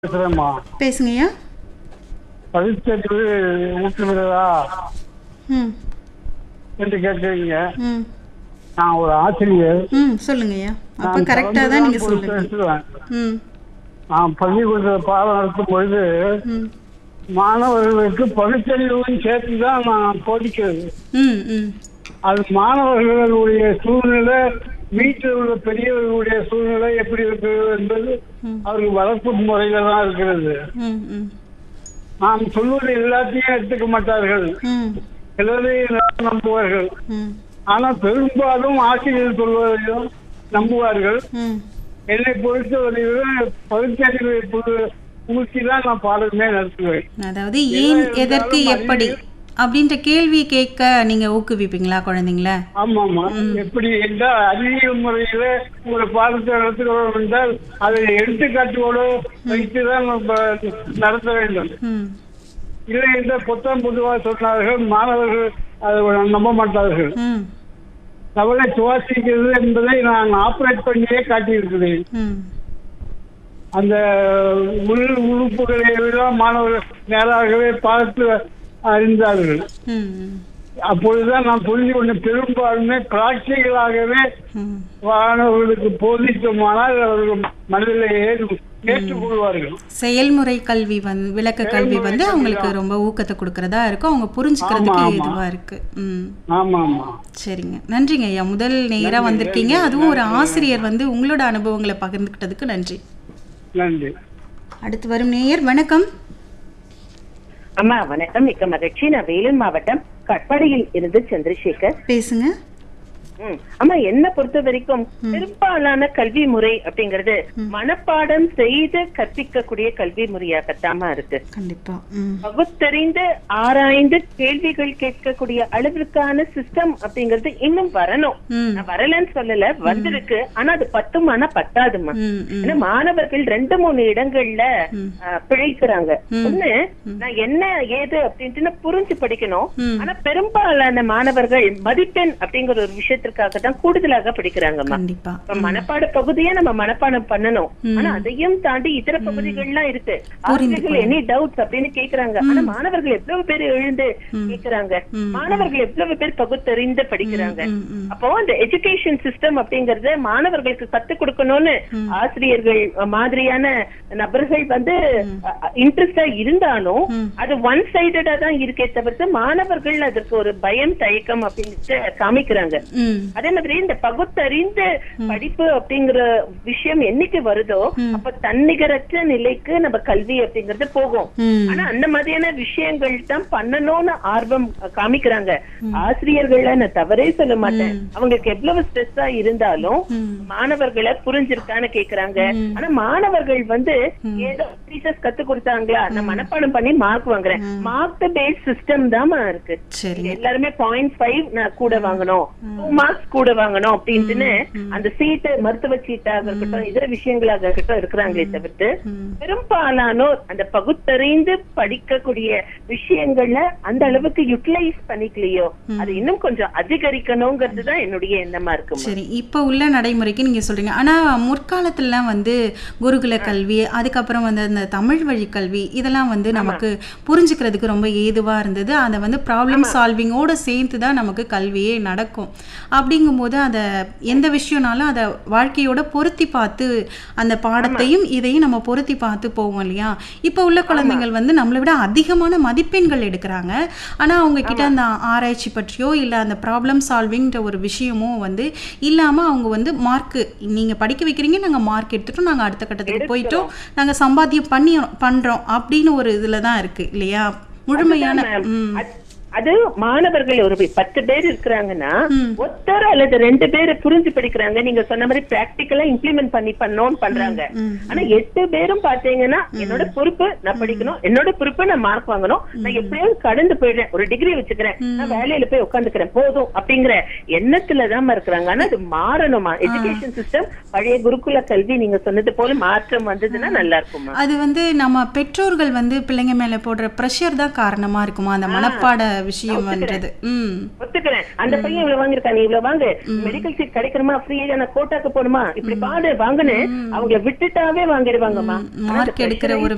பேசுறேம்மா பேசுங்கய்யா பரீட்சைக்கு ஊக்குகிறதா ம் என்று கேட்குறீங்க ம் நான் ஒரு ஆசிரியர் ம் சொல்லுங்கய்யா அப்போ நான் கரெக்டாக தான் நீங்கள் கலந்துதான் சொல்லுங்க பேசுவேன் ம் நான் பள்ளிக்கூடத்தில் பாடம் நடத்தும் பொழுது ம் மாணவர்களுக்கு பகுத்தறிவும் சேர்த்து தான் நான் போதிக்கிறது ம் ம் அது மாணவர்களுடைய சூழ்நிலை வீட்டில் உள்ள பெரியவர்களுடைய சூழ்நிலை எப்படி இருக்கிறது என்பது ம். அவர்கள் வளர்ப்பு முறையில தான் இருக்கிறது ம் ம் நாம் சொல்வது எல்லாத்தையும் எடுத்துக்க மாட்டார்கள் ம் சிலரையும் நம்புவார்கள் ம் ஆனால் பெரும்பாலும் ஆசிரியர் சொல்வதையும் நம்புவார்கள் ம் என்னை பொறுத்தவரையிலும் பகுத்தறிவை ஊற்றி தான் நான் பாடமே நடத்துவேன் அதாவது ஏன் எதற்கு எப்படி அப்படின்ற கேள்வி கேட்க நீங்க ஊக்குவிப்பீங்களா குழந்தைங்கள ஆமாமா எப்படி என்றால் அறிவியல் முறையில ஒரு பாடத்தை நடத்துகிறோம் என்றால் அதை எடுத்துக்காட்டோடு வைத்து தான் நம்ம நடத்த வேண்டும் ம் இல்லை என்றால் புத்தம் பொதுவாக சொன்னார்கள் மாணவர்கள் அதை நம்ப மாட்டார்கள் ம் தவளை சுவாசிக்கிறது என்பதை நான் ஆப்ரேட் பண்ணியே காட்டியிருக்கிறேன் ம் அந்த உள் உறுப்புகளை எல்லாம் மாணவர்கள் நேராகவே பார்த்து அறிந்தார்கள் ம் ம் அப்பொழுதுதான் நான் புரிந்து கொண்ட பெரும்பான்மை பிராக்டிகலாகவே ம் மாணவர்களுக்கு போதித்தோமானால் அவர்கள் மனதில் ஏறு ஏற்றுக்கொள்வார்கள் செயல்முறை கல்வி வந்து விளக்க கல்வி வந்து அவங்களுக்கு ரொம்ப ஊக்கத்தை கொடுக்கறதா இருக்கும் அவங்க புரிஞ்சுக்கிறதுக்கு ஆமா, ஆமா. ஏதுவா இருக்கு ம் ஆமா ஆமா சரிங்க நன்றிங்க ஐயா முதல் நேரா வந்திருக்கீங்க அதுவும் ஒரு ஆசிரியர் வந்து உங்களோட அனுபவங்களை பகிர்ந்துக்கிட்டதுக்கு நன்றி நன்றி அடுத்து வரும் நேயர் வணக்கம் அம்மா வணக்கம் மிக்க மகிழ்ச்சி நான் வேலூர் மாவட்டம் கட்பாடியில் இருந்து சந்திரசேகர் பேசுங்க ம். அம்மா என்ன பொறுத்த வரைக்கும் பெரும்பாலான கல்வி முறை அப்படிங்கறது மனப்பாடம் செய்து கற்பிக்கக்கூடிய கல்வி முறையாகத்தாமா இருக்கு கண்டிப்பா ம் பகுத்தறிந்து ஆராய்ந்து கேள்விகள் கேட்கக்கூடிய அளவிற்கான சிஸ்டம் அப்படிங்கறது இன்னும் வரணும் ம் நான் வரலன்னு சொல்லல வந்திருக்கு ஆனா அது பத்துமானா பத்தாதுமா ம் ம் ஏன்னா மாணவர்கள் ரெண்டு மூணு இடங்கள்ல ம். ஆ, பிழைக்கிறாங்க ம். ஒண்ணு நான் என்ன ஏது அப்படின்ட்டு நான் புரிஞ்சு படிக்கணும் ம். ஆனா பெரும்பாலான மாணவர்கள் மதிப்பெண் அப்படிங்கிற ஒரு விஷயத்திற்காக தான் கூடுதலாக படிக்கிறாங்கம்மா கண்டிப்பா இப்ப மனப்பாட பகுதியை நம்ம மனப்பாடம் பண்ணணும் ஆனா அதையும் தாண்டி இதர பகுதிகள்லாம் இருக்கு ஆசிரியர்கள் எனி டவுட்ஸ் அப்படின்னு கேக்குறாங்க ஆனா மாணவர்கள் எவ்வளவு பேர் எழுந்து கேக்குறாங்க மாணவர்கள் எவ்வளவு பேர் பகுத்தறிந்து படிக்கிறாங்க ம் ம் அப்போ அந்த எஜுகேஷன் சிஸ்டம் அப்படிங்கறது மாணவர்களுக்கு கத்துக் கொடுக்கணும்னு ஆசிரியர்கள் அஹ், மாதிரியான நபர்கள் வந்து இன்ட்ரெஸ்டா இருந்தாலும் ம். அது ஒன் சைடடா தான் இருக்கே தவிர்த்து மாணவர்கள் அதற்கு ஒரு பயம் தயக்கம் அப்படின்ட்டு காமிக்கிறாங்க ம் அதே மாதிரி இந்த பகுத்தறிந்த படிப்பு அப்படிங்கிற விஷயம் என்னைக்கு வருதோ அப்ப தன்னிகரற்ற நிலைக்கு நம்ம கல்வி அப்படிங்கறது போகும் ம் ஆனா அந்த மாதிரியான விஷயங்கள் தான் பண்ணணும்னு ஆர்வம் காமிக்கிறாங்க ஆசிரியர்கள நான் தவறே சொல்ல மாட்டேன் அவங்களுக்கு எவ்வளவு ஸ்ட்ரெஸ்ஸா இருந்தாலும் ம். மாணவர்களை புரிஞ்சிருக்கான்னு கேக்குறாங்க ஆனா மாணவர்கள் வந்து ஏதோ டீச்சர்ஸ் கத்து கொடுத்தாங்களா நான் மனப்பாடம் பண்ணி மார்க் வாங்குறேன் மார்க் பேஸ் சிஸ்டம் தான் இருக்கு சரிங்க எல்லாருமே பாயிண்ட் ஃபைவ் நான் கூட வாங்கணும் டூ மார்க்ஸ் கூட வாங்கணும் அப்படின்ட்டுன்னு அந்த சீட்டு மருத்துவ சீட்டாக இருக்கட்டும் இதர விஷயங்களாக இருக்கட்டும் இருக்கிறாங்களே தவிர்த்து ம் பெரும்பாலானோர் அந்த பகுத்தறிந்து படிக்கக்கூடிய விஷயங்கள்ல அந்த அளவுக்கு யூட்டிலைஸ் பண்ணிக்கலையோ அது இன்னும் கொஞ்சம் அதிகரிக்கணுங்கிறது தான் என்னுடைய எண்ணமா இருக்குமா சரி இப்போ உள்ள நடைமுறைக்கு நீங்கள் சொல்கிறீங்க ஆனால் முற்காலத்துலலாம் வந்து குருகுல கல்வி அதுக்கப்புறம் வந்து அந்த தமிழ் வழி கல்வி இதெல்லாம் வந்து நமக்கு புரிஞ்சுக்கிறதுக்கு ரொம்ப ஏதுவாக இருந்தது அதை வந்து ப்ராப்ளம் சால்விங்கோடு சேர்த்து தான் நமக்கு கல்வியே நடக்கும் அப்படிங்கும்போது அதை எந்த விஷயம்னாலும் அதை வாழ்க்கையோட பொருத்தி பார்த்து அந்த பாடத்தையும் இதையும் நம்ம பொருத்தி பார்த்து போவோம் இல்லையா இப்போ உள்ள குழந்தைகள் வந்து நம்மளை விட அதிகமான மதிப்பெண்கள் எடுக்கிறாங்க ஆனால் அவங்க கிட்ட அந்த ஆராய்ச்சி பற்றியோ இல்லை அந்த ப்ராப்ளம் சால்விங்ன்ற ஒரு விஷயமோ வந்து இல்லாமல் அவங்க வந்து மார்க்கு நீங்கள் படிக்க வைக்கிறீங்க நாங்கள் மார்க் எடுத்துட்டோம் நாங்கள் அடுத்த கட்டத்துக்கு போயிட்டோம் நாங்கள் சம்பாத்தியம் பண்ணி பண்ணுறோம் அப்படின்னு ஒரு இதில் தான் இருக்குது இல்லையா முழுமையான ம் அது- அது மாணவர்கள் ஒரு பத்து பேர் இருக்கிறாங்கன்னா ம். ஒருத்தர் அல்லது ரெண்டு பேரை புரிஞ்சு படிக்கிறாங்க நீங்க சொன்ன மாதிரி பிராக்டிக்கலா இம்ப்ளிமெண்ட் பண்ணி பண்ணோம் பண்றாங்க ம். ஆனா எட்டு பேரும் பாத்தீங்கன்னா என்னோட பொறுப்பு நான் படிக்கணும் என்னோட பொறுப்பு நான் மார்க் வாங்கணும் நான் எப்படியாவது கடந்து போயிடுறேன் ஒரு டிகிரி வச்சுக்கிறேன் நான் வேலையில போய் உட்காந்துக்கிறேன் போதும் அப்படிங்கிற எண்ணத்துலதான் இருக்கிறாங்க ஆனா அது மாறணுமா எஜுகேஷன் சிஸ்டம் பழைய குருகுல கல்வி நீங்க சொன்னது போல மாற்றம் வந்ததுன்னா நல்லா இருக்குமா அது வந்து நம்ம பெற்றோர்கள் வந்து பிள்ளைங்க மேலே போடுற ப்ரெஷர் தான் காரணமாக இருக்குமா அந்த மனப்பாட விஷயம்ன்றது ம் ஒத்துக்கிறேன் அந்த பையன் இவ்வளவு வாங்கிருக்கா நீ இவ்வளவு வாங்கு மெடிக்கல் சீட் கிடைக்கணுமா ஃப்ரீயா நான் கோட்டாக்கு போகணுமா இப்படி பாடு வாங்குன்னு அவங்கள விட்டுட்டாவே வாங்கிடுவாங்கம்மா மார்க் எடுக்கிற ஒரு